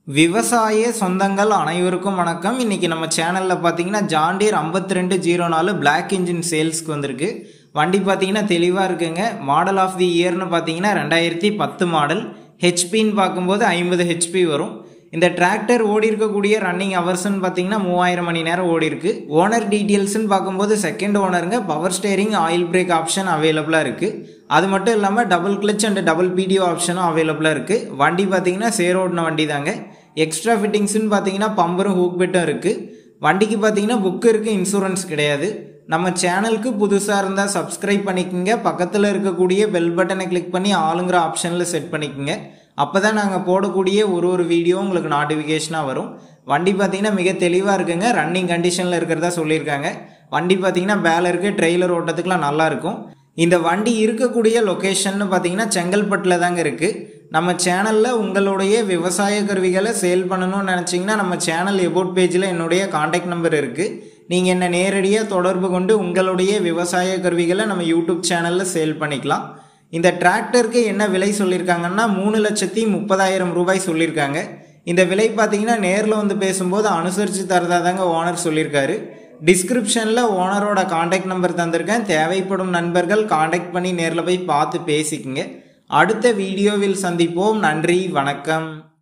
விவசாய சொந்தங்கள் அனைவருக்கும் வணக்கம் இன்னைக்கு நம்ம சேனலில் பார்த்தீங்கன்னா ஜாண்டீர் ஐம்பத்தி ரெண்டு ஜீரோ நாலு பிளாக் இன்ஜின் சேல்ஸ்க்கு வந்திருக்கு வண்டி பார்த்தீங்கன்னா தெளிவாக இருக்குங்க மாடல் ஆஃப் தி இயர்னு பார்த்தீங்கன்னா ரெண்டாயிரத்தி பத்து மாடல் ஹெச்பின்னு பார்க்கும்போது ஐம்பது ஹெச்பி வரும் இந்த டிராக்டர் ஓடி இருக்கக்கூடிய ரன்னிங் ஹவர்ஸ்னு பார்த்தீங்கன்னா மூவாயிரம் மணி நேரம் ஓடி இருக்கு ஓனர் டீட்டெயில்ஸ்னு பார்க்கும்போது செகண்ட் ஓனருங்க power steering oil brake option அவைலபிளாக இருக்குது அது மட்டும் இல்லாமல் double clutch and double PTO ஆப்ஷனும் அவைலபிளாக இருக்குது வண்டி பார்த்தீங்கன்னா சேரோடின வண்டி தாங்க எக்ஸ்ட்ரா ஃபிட்டிங்ஸ்னு பார்த்தீங்கன்னா பம்பரும் ஹூக் பெட்டும் இருக்குது வண்டிக்கு பார்த்தீங்கன்னா புக்கு இருக்குது இன்சூரன்ஸ் கிடையாது நம்ம சேனலுக்கு புதுசாக இருந்தால் சப்ஸ்கிரைப் பண்ணிக்கோங்க பக்கத்தில் இருக்கக்கூடிய பெல் பட்டனை கிளிக் பண்ணி ஆளுங்கிற ஆப்ஷனில் செட் பண்ணிக்கோங்க அப்போ தான் நாங்கள் போடக்கூடிய ஒரு ஒரு வீடியோ உங்களுக்கு நோட்டிஃபிகேஷனாக வரும் வண்டி பார்த்தீங்கன்னா மிக தெளிவாக இருக்குங்க ரன்னிங் கண்டிஷனில் இருக்கிறதா சொல்லியிருக்காங்க வண்டி பார்த்தீங்கன்னா பேல இருக்குது ட்ரெய்லர் ஓட்டத்துக்குலாம் நல்லா இருக்கும் இந்த வண்டி இருக்கக்கூடிய லொக்கேஷன் பார்த்தீங்கன்னா செங்கல்பட்டில் தாங்க இருக்குது நம்ம சேனலில் உங்களுடைய விவசாய கருவிகளை சேல் பண்ணணும்னு நினச்சிங்கன்னா நம்ம சேனல் எபோட் பேஜில் என்னுடைய காண்டாக்ட் நம்பர் இருக்குது நீங்கள் என்னை நேரடியாக தொடர்பு கொண்டு உங்களுடைய விவசாய கருவிகளை நம்ம யூடியூப் சேனலில் சேல் பண்ணிக்கலாம் இந்த டிராக்டருக்கு என்ன விலை சொல்லியிருக்காங்கன்னா மூணு லட்சத்தி முப்பதாயிரம் ரூபாய் சொல்லியிருக்காங்க இந்த விலை பார்த்தீங்கன்னா நேரில் வந்து பேசும்போது அனுசரித்து தரதா தாங்க ஓனர் சொல்லியிருக்காரு டிஸ்கிரிப்ஷனில் ஓனரோட காண்டாக்ட் நம்பர் தந்திருக்கேன் தேவைப்படும் நண்பர்கள் காண்டாக்ட் பண்ணி நேரில் போய் பார்த்து பேசிக்கங்க அடுத்த வீடியோவில் சந்திப்போம் நன்றி வணக்கம்